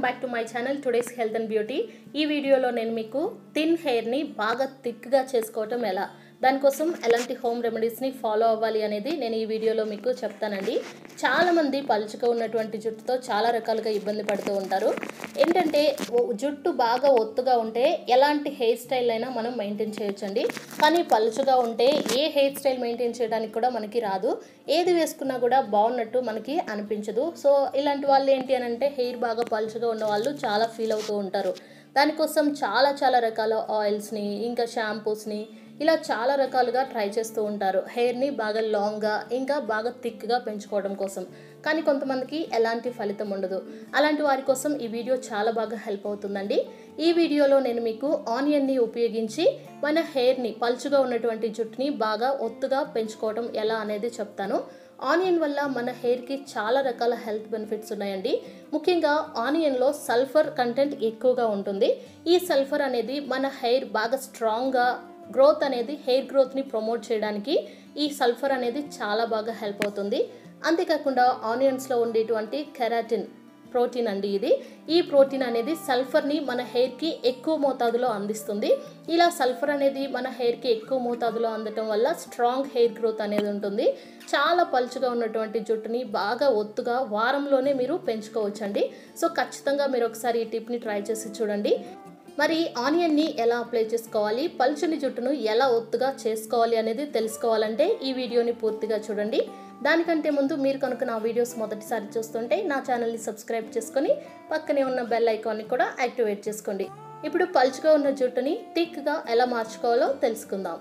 back to my channel today's health and beauty ఈ వీడియోలో నేను మీకు థిన్ హెయిర్ని బాగా థిక్గా చేసుకోవటం ఎలా దానికోసం ఎలాంటి హోమ్ రెమెడీస్ని ఫాలో అవ్వాలి అనేది నేను ఈ వీడియోలో మీకు చెప్తానండి చాలామంది పలుచగా ఉన్నటువంటి జుట్టుతో చాలా రకాలుగా ఇబ్బంది పడుతూ ఉంటారు ఏంటంటే ఓ- జుట్టు బాగా ఒత్తుగా ఉంటే ఎలాంటి హెయిర్ స్టైల్ అయినా మనం మెయింటైన్ చేయొచ్చండి కానీ పలుచగా ఉంటే ఏ హెయిర్ స్టైల్ మెయింటైన్ చేయడానికి కూడా మనకి రాదు ఏది వేసుకున్నా కూడా బాగున్నట్టు మనకి అనిపించదు సో ఇలాంటి వాళ్ళు ఏంటి అని అంటే హెయిర్ బాగా పలుచగా ఉన్న వాళ్ళు చాలా ఫీల్ అవుతూ ఉంటారు దానికోసం చాలా చాలా రకాల ఆయిల్స్ని ఇంకా షాంపూస్ని ఇలా చాలా రకాలుగా ట్రై చేస్తూ ఉంటారు హెయిర్ని బాగా లాంగ్గా ఇంకా బాగా థిక్గా పెంచుకోవడం కోసం కానీ కొంతమందికి ఎలాంటి ఫలితం ఉండదు అలాంటి వారి కోసం ఈ వీడియో చాలా బాగా హెల్ప్ అవుతుందండి ఈ వీడియోలో నేను మీకు ఆనియన్ని ఉపయోగించి మన హెయిర్ని పలుచుగా ఉన్నటువంటి జుట్టుని బాగా ఒత్తుగా పెంచుకోవడం ఎలా అనేది చెప్తాను ఆనియన్ వల్ల మన హెయిర్కి చాలా రకాల హెల్త్ బెనిఫిట్స్ ఉన్నాయండి ముఖ్యంగా ఆనియన్లో సల్ఫర్ కంటెంట్ ఎక్కువగా ఉంటుంది ఈ సల్ఫర్ అనేది మన హెయిర్ బాగా స్ట్రాంగ్గా గ్రోత్ అనేది హెయిర్ గ్రోత్ని ప్రమోట్ చేయడానికి ఈ సల్ఫర్ అనేది చాలా బాగా హెల్ప్ అవుతుంది అంతేకాకుండా ఆనియన్స్లో ఉండేటువంటి కెరాటిన్ ప్రోటీన్ అండి ఇది ఈ ప్రోటీన్ అనేది సల్ఫర్ని మన హెయిర్కి ఎక్కువ మోతాదులో అందిస్తుంది ఇలా సల్ఫర్ అనేది మన హెయిర్కి ఎక్కువ మోతాదులో అందటం వల్ల స్ట్రాంగ్ హెయిర్ గ్రోత్ అనేది ఉంటుంది చాలా పలుచుగా ఉన్నటువంటి జుట్టుని బాగా ఒత్తుగా వారంలోనే మీరు పెంచుకోవచ్చండి సో ఖచ్చితంగా మీరు ఒకసారి ఈ టిప్ని ట్రై చేసి చూడండి మరి ఆనియన్ని ఎలా అప్లై చేసుకోవాలి పలుచని జుట్టును ఎలా ఒత్తుగా చేసుకోవాలి అనేది తెలుసుకోవాలంటే ఈ వీడియోని పూర్తిగా చూడండి దానికంటే ముందు మీరు కనుక నా వీడియోస్ మొదటిసారి చూస్తుంటే నా ఛానల్ని సబ్స్క్రైబ్ చేసుకొని పక్కనే ఉన్న బెల్ ఐకాన్ని కూడా యాక్టివేట్ చేసుకోండి ఇప్పుడు పలుచుగా ఉన్న జుట్టుని థిక్గా ఎలా మార్చుకోవాలో తెలుసుకుందాం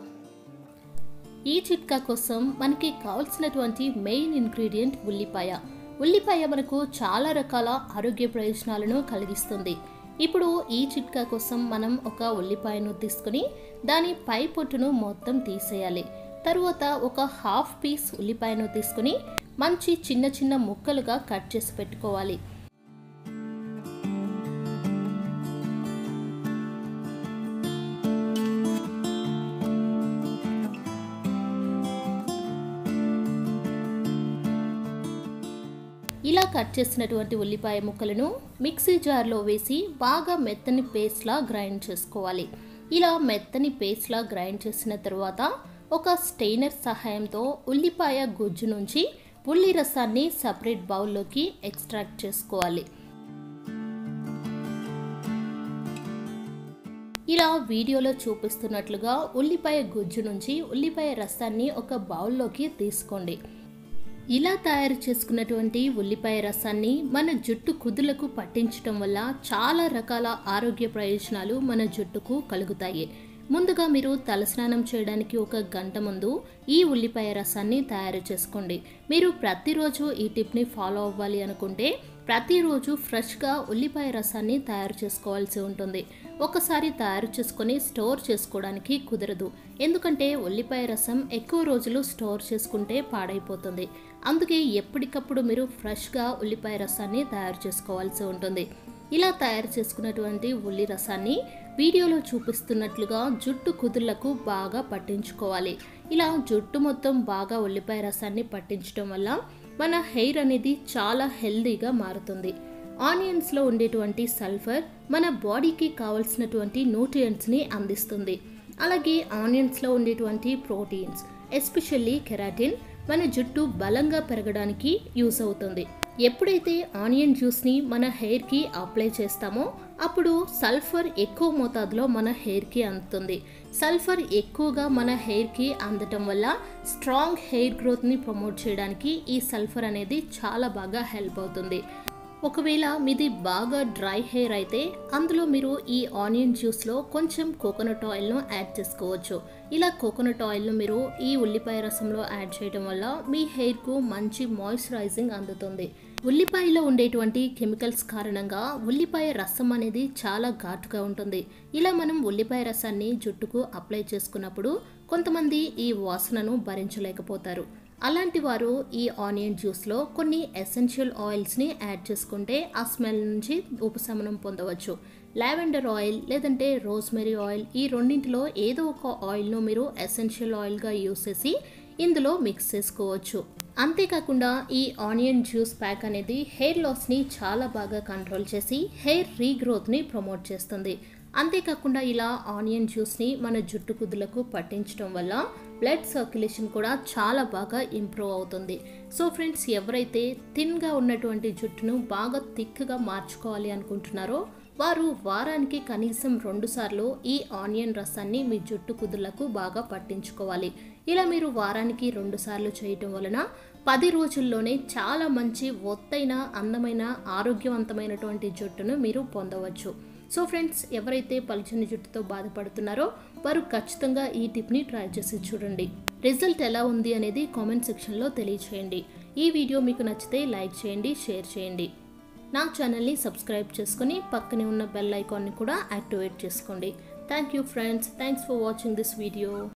ఈ చిట్కా కోసం మనకి కావాల్సినటువంటి మెయిన్ ఇంగ్రీడియంట్ ఉల్లిపాయ ఉల్లిపాయ మనకు చాలా రకాల ఆరోగ్య ప్రయోజనాలను కలిగిస్తుంది ఇప్పుడు ఈ చిట్కా కోసం మనం ఒక ఉల్లిపాయను తీసుకుని దాని పై పొట్టును మొత్తం తీసేయాలి తరువాత ఒక హాఫ్ పీస్ ఉల్లిపాయను తీసుకుని మంచి చిన్న చిన్న ముక్కలుగా కట్ చేసి పెట్టుకోవాలి ఇలా కట్ చేసినటువంటి ఉల్లిపాయ ముక్కలను మిక్సీ జార్లో వేసి బాగా మెత్తని పేస్ట్లా గ్రైండ్ చేసుకోవాలి ఇలా మెత్తని పేస్ట్లా గ్రైండ్ చేసిన తర్వాత ఒక స్టెయినర్ సహాయంతో ఉల్లిపాయ గుజ్జు నుంచి ఉల్లి రసాన్ని సపరేట్ బౌల్లోకి ఎక్స్ట్రాక్ట్ చేసుకోవాలి ఇలా వీడియోలో చూపిస్తున్నట్లుగా ఉల్లిపాయ గుజ్జు నుంచి ఉల్లిపాయ రసాన్ని ఒక బౌల్లోకి తీసుకోండి ఇలా తయారు చేసుకున్నటువంటి ఉల్లిపాయ రసాన్ని మన జుట్టు కుదులకు పట్టించడం వల్ల చాలా రకాల ఆరోగ్య ప్రయోజనాలు మన జుట్టుకు కలుగుతాయి ముందుగా మీరు తలస్నానం చేయడానికి ఒక గంట ముందు ఈ ఉల్లిపాయ రసాన్ని తయారు చేసుకోండి మీరు ప్రతిరోజు ఈ టిప్ని ఫాలో అవ్వాలి అనుకుంటే ప్రతిరోజు ఫ్రెష్గా ఉల్లిపాయ రసాన్ని తయారు చేసుకోవాల్సి ఉంటుంది ఒకసారి తయారు చేసుకొని స్టోర్ చేసుకోవడానికి కుదరదు ఎందుకంటే ఉల్లిపాయ రసం ఎక్కువ రోజులు స్టోర్ చేసుకుంటే పాడైపోతుంది అందుకే ఎప్పటికప్పుడు మీరు ఫ్రెష్గా ఉల్లిపాయ రసాన్ని తయారు చేసుకోవాల్సి ఉంటుంది ఇలా తయారు చేసుకున్నటువంటి ఉల్లి రసాన్ని వీడియోలో చూపిస్తున్నట్లుగా జుట్టు కుదుళ్లకు బాగా పట్టించుకోవాలి ఇలా జుట్టు మొత్తం బాగా ఉల్లిపాయ రసాన్ని పట్టించడం వల్ల మన హెయిర్ అనేది చాలా హెల్దీగా మారుతుంది ఆనియన్స్లో ఉండేటువంటి సల్ఫర్ మన బాడీకి కావలసినటువంటి న్యూట్రియంట్స్ని అందిస్తుంది అలాగే ఆనియన్స్లో ఉండేటువంటి ప్రోటీన్స్ ఎస్పెషల్లీ కెరాటిన్ మన జుట్టు బలంగా పెరగడానికి యూస్ అవుతుంది ఎప్పుడైతే ఆనియన్ జ్యూస్ని మన హెయిర్కి అప్లై చేస్తామో అప్పుడు సల్ఫర్ ఎక్కువ మోతాదులో మన హెయిర్కి అందుతుంది సల్ఫర్ ఎక్కువగా మన హెయిర్కి అందటం వల్ల స్ట్రాంగ్ హెయిర్ గ్రోత్ని ప్రమోట్ చేయడానికి ఈ సల్ఫర్ అనేది చాలా బాగా హెల్ప్ అవుతుంది ఒకవేళ మీది బాగా డ్రై హెయిర్ అయితే అందులో మీరు ఈ ఆనియన్ జ్యూస్లో కొంచెం కోకోనట్ ఆయిల్ను యాడ్ చేసుకోవచ్చు ఇలా కోకోనట్ ఆయిల్ను మీరు ఈ ఉల్లిపాయ రసంలో యాడ్ చేయడం వల్ల మీ హెయిర్కు మంచి మాయిశ్చరైజింగ్ అందుతుంది ఉల్లిపాయలో ఉండేటువంటి కెమికల్స్ కారణంగా ఉల్లిపాయ రసం అనేది చాలా ఘాటుగా ఉంటుంది ఇలా మనం ఉల్లిపాయ రసాన్ని జుట్టుకు అప్లై చేసుకున్నప్పుడు కొంతమంది ఈ వాసనను భరించలేకపోతారు అలాంటి వారు ఈ ఆనియన్ జ్యూస్లో కొన్ని ఎసెన్షియల్ ఆయిల్స్ని యాడ్ చేసుకుంటే ఆ స్మెల్ నుంచి ఉపశమనం పొందవచ్చు లావెండర్ ఆయిల్ లేదంటే రోజ్మెరీ ఆయిల్ ఈ రెండింటిలో ఏదో ఒక ఆయిల్ను మీరు ఎసెన్షియల్ ఆయిల్గా యూస్ చేసి ఇందులో మిక్స్ చేసుకోవచ్చు అంతేకాకుండా ఈ ఆనియన్ జ్యూస్ ప్యాక్ అనేది హెయిర్ లాస్ని చాలా బాగా కంట్రోల్ చేసి హెయిర్ రీగ్రోత్ని ప్రమోట్ చేస్తుంది అంతేకాకుండా ఇలా ఆనియన్ జ్యూస్ని మన జుట్టు కుదులకు పట్టించడం వల్ల బ్లడ్ సర్క్యులేషన్ కూడా చాలా బాగా ఇంప్రూవ్ అవుతుంది సో ఫ్రెండ్స్ ఎవరైతే థిన్గా ఉన్నటువంటి జుట్టును బాగా థిక్గా మార్చుకోవాలి అనుకుంటున్నారో వారు వారానికి కనీసం రెండు సార్లు ఈ ఆనియన్ రసాన్ని మీ జుట్టు కుదులకు బాగా పట్టించుకోవాలి ఇలా మీరు వారానికి రెండు సార్లు చేయటం వలన పది రోజుల్లోనే చాలా మంచి ఒత్తైన అందమైన ఆరోగ్యవంతమైనటువంటి జుట్టును మీరు పొందవచ్చు సో ఫ్రెండ్స్ ఎవరైతే పలుచని జుట్టుతో బాధపడుతున్నారో వారు ఖచ్చితంగా ఈ టిప్ని ట్రై చేసి చూడండి రిజల్ట్ ఎలా ఉంది అనేది కామెంట్ సెక్షన్లో తెలియచేయండి ఈ వీడియో మీకు నచ్చితే లైక్ చేయండి షేర్ చేయండి నా ఛానల్ని సబ్స్క్రైబ్ చేసుకుని పక్కనే ఉన్న బెల్ ఐకాన్ని కూడా యాక్టివేట్ చేసుకోండి thank you friends thanks for watching this video